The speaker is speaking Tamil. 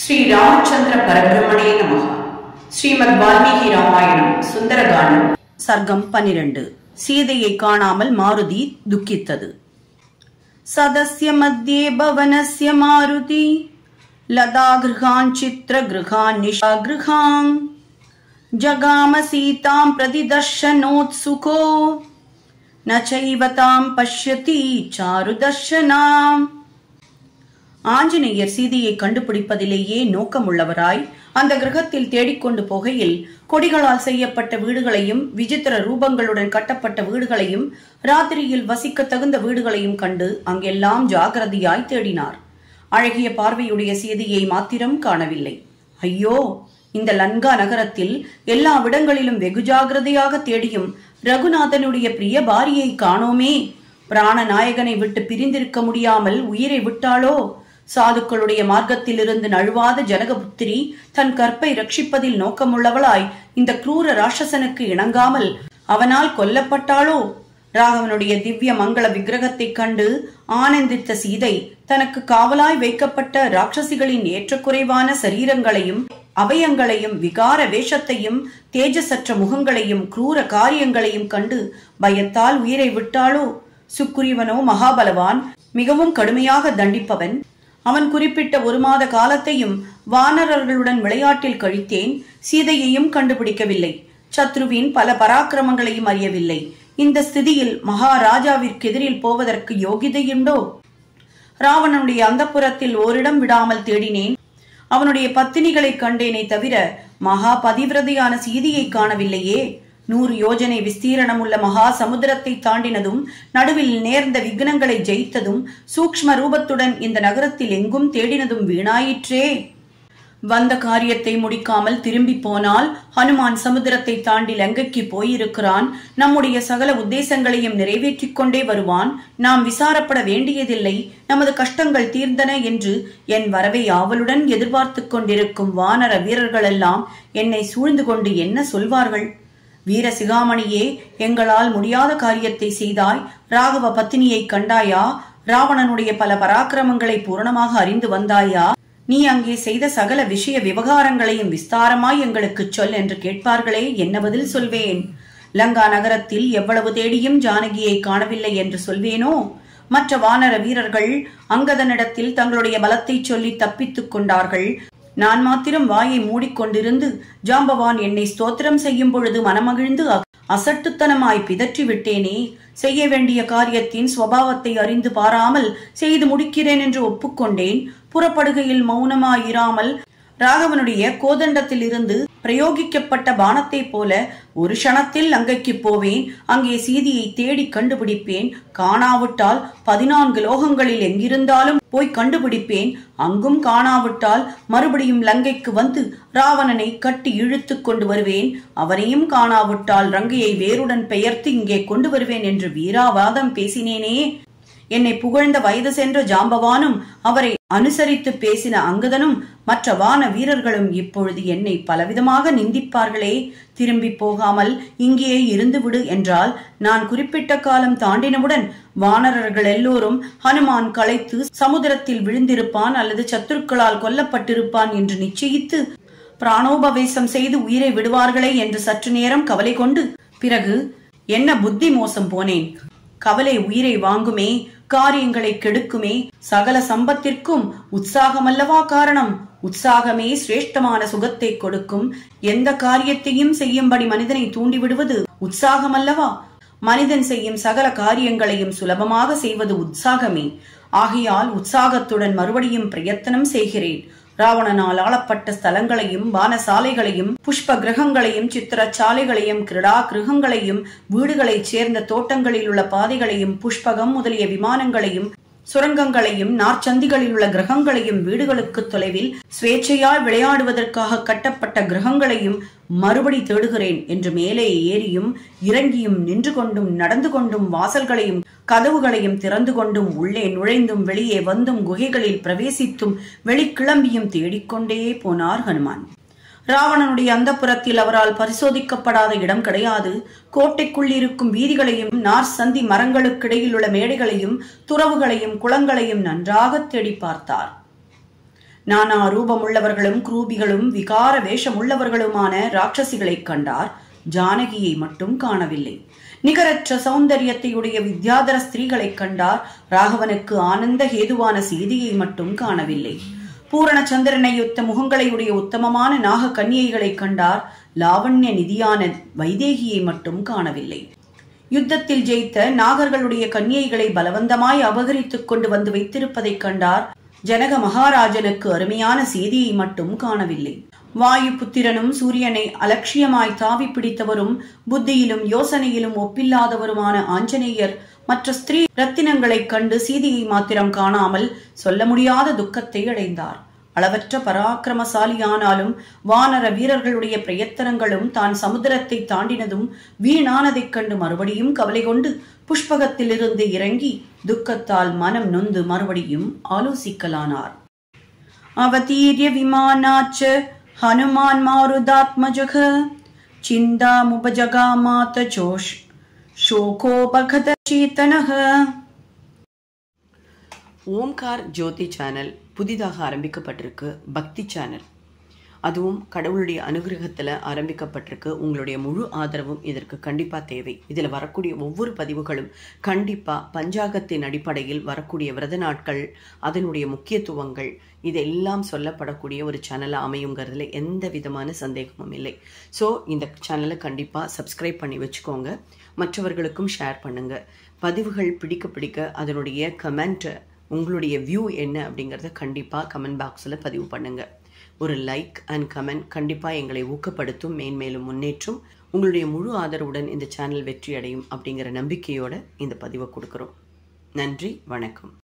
శ్రీ రామచంద్ర పరబ్రహ్మణే నమ ஸ்ரீமத் வால்மீகி ராமாயணம் சுந்தரகாண்டம் சர்க்கம் பனிரெண்டு சீதையை காணாமல் மாருதி துக்கித்தது சதஸ்ய மத்தியே பவனஸ்ய மாருதி லதா கிருஹான் சித்திர கிருஹான் நிஷா கிருஹாங் ஜகாம சீதாம் பிரதிதர்ஷனோத்சுகோ ந சைவ தாம் பஷ்யதி சாரு தர்ஷனாம் ஆஞ்சநேயர் சீதையை கண்டுபிடிப்பதிலேயே நோக்கமுள்ளவராய் அந்த கிரகத்தில் தேடிக்கொண்டு போகையில் கொடிகளால் செய்யப்பட்ட வீடுகளையும் விசித்திர ரூபங்களுடன் கட்டப்பட்ட வீடுகளையும் ராத்திரியில் வசிக்க தகுந்த வீடுகளையும் கண்டு அங்கெல்லாம் ஜாகிரதையாய் தேடினார் அழகிய பார்வையுடைய சீதையை மாத்திரம் காணவில்லை ஐயோ இந்த லங்கா நகரத்தில் எல்லா விடங்களிலும் வெகு ஜாகிரதையாக தேடியும் ரகுநாதனுடைய பிரிய பாரியை காணோமே பிராண நாயகனை விட்டு பிரிந்திருக்க முடியாமல் உயிரை விட்டாளோ சாதுக்களுடைய மார்க்கத்திலிருந்து நழுவாத ஜனகபுத்திரி தன் கற்பை ரட்சிப்பதில் நோக்கமுள்ளவளாய் இந்த கிரூர ராட்சசனுக்கு இணங்காமல் அவனால் கொல்லப்பட்டாளோ ராகவனுடைய திவ்ய மங்கள விக்கிரகத்தைக் கண்டு ஆனந்தித்த சீதை தனக்கு காவலாய் வைக்கப்பட்ட ராட்சசிகளின் ஏற்றக்குறைவான சரீரங்களையும் அவயங்களையும் விகார வேஷத்தையும் தேஜசற்ற முகங்களையும் கிரூர காரியங்களையும் கண்டு பயத்தால் உயிரை விட்டாளோ சுக்குரிவனோ மகாபலவான் மிகவும் கடுமையாக தண்டிப்பவன் அவன் குறிப்பிட்ட ஒரு மாத காலத்தையும் வானரர்களுடன் விளையாட்டில் கழித்தேன் சீதையையும் கண்டுபிடிக்கவில்லை சத்ருவின் பல பராக்கிரமங்களையும் அறியவில்லை இந்த ஸ்திதியில் மகாராஜாவிற்கு எதிரில் போவதற்கு யோகிதையுண்டோ ராவணனுடைய அந்தப்புறத்தில் ஓரிடம் விடாமல் தேடினேன் அவனுடைய பத்தினிகளை கண்டேனே தவிர மகா பதிவிரதையான சீதையை காணவில்லையே நூறு யோஜனை விஸ்தீரணமுள்ள மகா சமுத்திரத்தை தாண்டினதும் நடுவில் நேர்ந்த விக்னங்களை ஜெயித்ததும் சூக்ஷ்ம ரூபத்துடன் இந்த நகரத்தில் எங்கும் தேடினதும் வீணாயிற்றே வந்த காரியத்தை முடிக்காமல் திரும்பி போனால் ஹனுமான் சமுத்திரத்தை தாண்டி லங்கைக்கு போயிருக்கிறான் நம்முடைய சகல உத்தேசங்களையும் நிறைவேற்றிக் கொண்டே வருவான் நாம் விசாரப்பட வேண்டியதில்லை நமது கஷ்டங்கள் தீர்ந்தன என்று என் வரவை ஆவலுடன் எதிர்பார்த்துக் கொண்டிருக்கும் வானர வீரர்களெல்லாம் என்னை சூழ்ந்து கொண்டு என்ன சொல்வார்கள் வீர சிகாமணியே எங்களால் முடியாத காரியத்தை செய்தாய் ராகவ பத்தினியை கண்டாயா ராவணனுடைய பல பராக்கிரமங்களை பூரணமாக அறிந்து வந்தாயா நீ அங்கே செய்த சகல விஷய விவகாரங்களையும் விஸ்தாரமாய் எங்களுக்கு சொல் என்று கேட்பார்களே என்ன பதில் சொல்வேன் லங்கா நகரத்தில் எவ்வளவு தேடியும் ஜானகியை காணவில்லை என்று சொல்வேனோ மற்ற வானர வீரர்கள் அங்கதனிடத்தில் தங்களுடைய பலத்தை சொல்லி தப்பித்துக் கொண்டார்கள் நான் மாத்திரம் வாயை மூடிக்கொண்டிருந்து ஜாம்பவான் என்னை ஸ்தோத்திரம் செய்யும் பொழுது மனமகிழ்ந்து அசட்டுத்தனமாய் பிதற்றி விட்டேனே செய்ய வேண்டிய காரியத்தின் சுவாவத்தை அறிந்து பாராமல் செய்து முடிக்கிறேன் என்று ஒப்புக்கொண்டேன் புறப்படுகையில் மௌனமாயிராமல் ராகவனுடைய கோதண்டத்தில் இருந்து பிரயோகிக்கப்பட்ட பானத்தைப் போல ஒரு க்ஷணத்தில் லங்கைக்கு போவேன் அங்கே சீதியை தேடி கண்டுபிடிப்பேன் காணாவிட்டால் பதினான்கு லோகங்களில் எங்கிருந்தாலும் போய் கண்டுபிடிப்பேன் அங்கும் காணாவிட்டால் மறுபடியும் லங்கைக்கு வந்து ராவணனை கட்டி இழுத்து கொண்டு வருவேன் அவரையும் காணாவிட்டால் ரங்கையை வேருடன் பெயர்த்து இங்கே கொண்டு வருவேன் என்று வீராவாதம் பேசினேனே என்னை புகழ்ந்த வயது சென்ற ஜாம்பவானும் அவரை அனுசரித்து பேசின அங்கதனும் மற்ற வான வீரர்களும் இப்பொழுது என்னை பலவிதமாக நிந்திப்பார்களே திரும்பி போகாமல் இங்கேயே இருந்து விடு என்றால் நான் குறிப்பிட்ட காலம் தாண்டினவுடன் வானரர்கள் எல்லோரும் ஹனுமான் களைத்து சமுதிரத்தில் விழுந்திருப்பான் அல்லது சத்துருக்களால் கொல்லப்பட்டிருப்பான் என்று நிச்சயித்து பிராணோபவேசம் செய்து உயிரை விடுவார்களே என்று சற்று நேரம் கவலை கொண்டு பிறகு என்ன புத்தி மோசம் போனேன் கவலை உயிரை வாங்குமே காரியங்களை கெடுக்குமே சகல சம்பத்திற்கும் உற்சாகமல்லவா காரணம் உற்சாகமே சிரேஷ்டமான சுகத்தை கொடுக்கும் எந்த காரியத்தையும் செய்யும்படி மனிதனை தூண்டிவிடுவது உற்சாகமல்லவா மனிதன் செய்யும் சகல காரியங்களையும் சுலபமாக செய்வது உற்சாகமே ஆகையால் உற்சாகத்துடன் மறுபடியும் பிரயத்தனம் செய்கிறேன் ராவணனால் ஆளப்பட்ட ஸ்தலங்களையும் வானசாலைகளையும் புஷ்ப கிரகங்களையும் சித்திர சாலைகளையும் கிரடா கிரகங்களையும் வீடுகளைச் சேர்ந்த தோட்டங்களில் உள்ள பாதைகளையும் புஷ்பகம் முதலிய விமானங்களையும் சுரங்கங்களையும் நார்ச்சந்திகளில் உள்ள கிரகங்களையும் வீடுகளுக்கு தொலைவில் சுவேச்சையால் விளையாடுவதற்காக கட்டப்பட்ட கிரகங்களையும் மறுபடி தேடுகிறேன் என்று மேலே ஏறியும் இறங்கியும் நின்று கொண்டும் நடந்து கொண்டும் வாசல்களையும் கதவுகளையும் திறந்து கொண்டும் உள்ளே நுழைந்தும் வெளியே வந்தும் குகைகளில் பிரவேசித்தும் வெளிக்கிளம்பியும் தேடிக்கொண்டே போனார் ஹனுமான் ராவணனுடைய அந்தப்புறத்தில் அவரால் பரிசோதிக்கப்படாத இடம் கிடையாது கோட்டைக்குள் இருக்கும் வீதிகளையும் நார் சந்தி மரங்களுக்கிடையில் உள்ள மேடைகளையும் துறவுகளையும் குளங்களையும் நன்றாக தேடி பார்த்தார் நானா ரூபமுள்ளவர்களும் குரூபிகளும் விகார வேஷமுள்ளவர்களுமான ராட்சசிகளைக் கண்டார் ஜானகியை மட்டும் காணவில்லை நிகரற்ற சௌந்தரியத்தையுடைய வித்யாதர ஸ்திரீகளைக் கண்டார் ராகவனுக்கு ஆனந்த ஹேதுவான செய்தியை மட்டும் காணவில்லை பூரண சந்திரனையொத்த முகங்களையுடைய உத்தமமான நாக கன்னியைகளைக் கண்டார் லாவண்ய நிதியான வைதேகியை மட்டும் காணவில்லை யுத்தத்தில் ஜெயித்த நாகர்களுடைய கன்னியைகளை பலவந்தமாய் அபகரித்துக் கொண்டு வந்து வைத்திருப்பதைக் கண்டார் ஜனக மகாராஜனுக்கு அருமையான செய்தியை மட்டும் காணவில்லை வாயு புத்திரனும் சூரியனை அலட்சியமாய் தாவி பிடித்தவரும் புத்தியிலும் யோசனையிலும் ஒப்பில்லாதவருமான ஆஞ்சநேயர் மற்ற ஸ்திரீ ரத்தினங்களைக் கண்டு சீதையை மாத்திரம் காணாமல் சொல்ல முடியாத துக்கத்தை அடைந்தார் அளவற்ற பராக்கிரமசாலியானாலும் வானர வீரர்களுடைய பிரயத்தனங்களும் தான் சமுத்திரத்தை தாண்டினதும் வீணானதைக் கண்டு மறுபடியும் கவலை கொண்டு புஷ்பகத்திலிருந்து இறங்கி துக்கத்தால் மனம் நொந்து மறுபடியும் ஆலோசிக்கலானார் அவதீர்ய விமானாச்ச ஹனுமான் மாருதாத்மஜக சிந்தாமுபஜகாமாத சோஷ் शोकोपगत चेतनः ஓம்கார் ஜோதி சேனல் புதிதாக ஆரம்பிக்கப்பட்டிருக்கு பக்தி சேனல் அதுவும் கடவுளுடைய அனுகிரகத்தில் ஆரம்பிக்கப்பட்டிருக்கு உங்களுடைய முழு ஆதரவும் இதற்கு கண்டிப்பாக தேவை இதில் வரக்கூடிய ஒவ்வொரு பதிவுகளும் கண்டிப்பாக பஞ்சாங்கத்தின் அடிப்படையில் வரக்கூடிய விரத நாட்கள் அதனுடைய முக்கியத்துவங்கள் இதெல்லாம் சொல்லப்படக்கூடிய ஒரு சேனலாக அமையுங்கிறதுல எந்த விதமான சந்தேகமும் இல்லை ஸோ இந்த சேனலை கண்டிப்பாக சப்ஸ்கிரைப் பண்ணி வச்சுக்கோங்க மற்றவர்களுக்கும் ஷேர் பண்ணுங்க பதிவுகள் பிடிக்க பிடிக்க அதனுடைய கமெண்ட் உங்களுடைய வியூ என்ன அப்படிங்கிறத கண்டிப்பாக கமெண்ட் பாக்ஸில் பதிவு பண்ணுங்க ஒரு லைக் அண்ட் கமெண்ட் கண்டிப்பாக எங்களை ஊக்கப்படுத்தும் மேன்மேலும் முன்னேற்றும் உங்களுடைய முழு ஆதரவுடன் இந்த சேனல் வெற்றி அடையும் அப்படிங்கிற நம்பிக்கையோட இந்த பதிவை கொடுக்குறோம் நன்றி வணக்கம்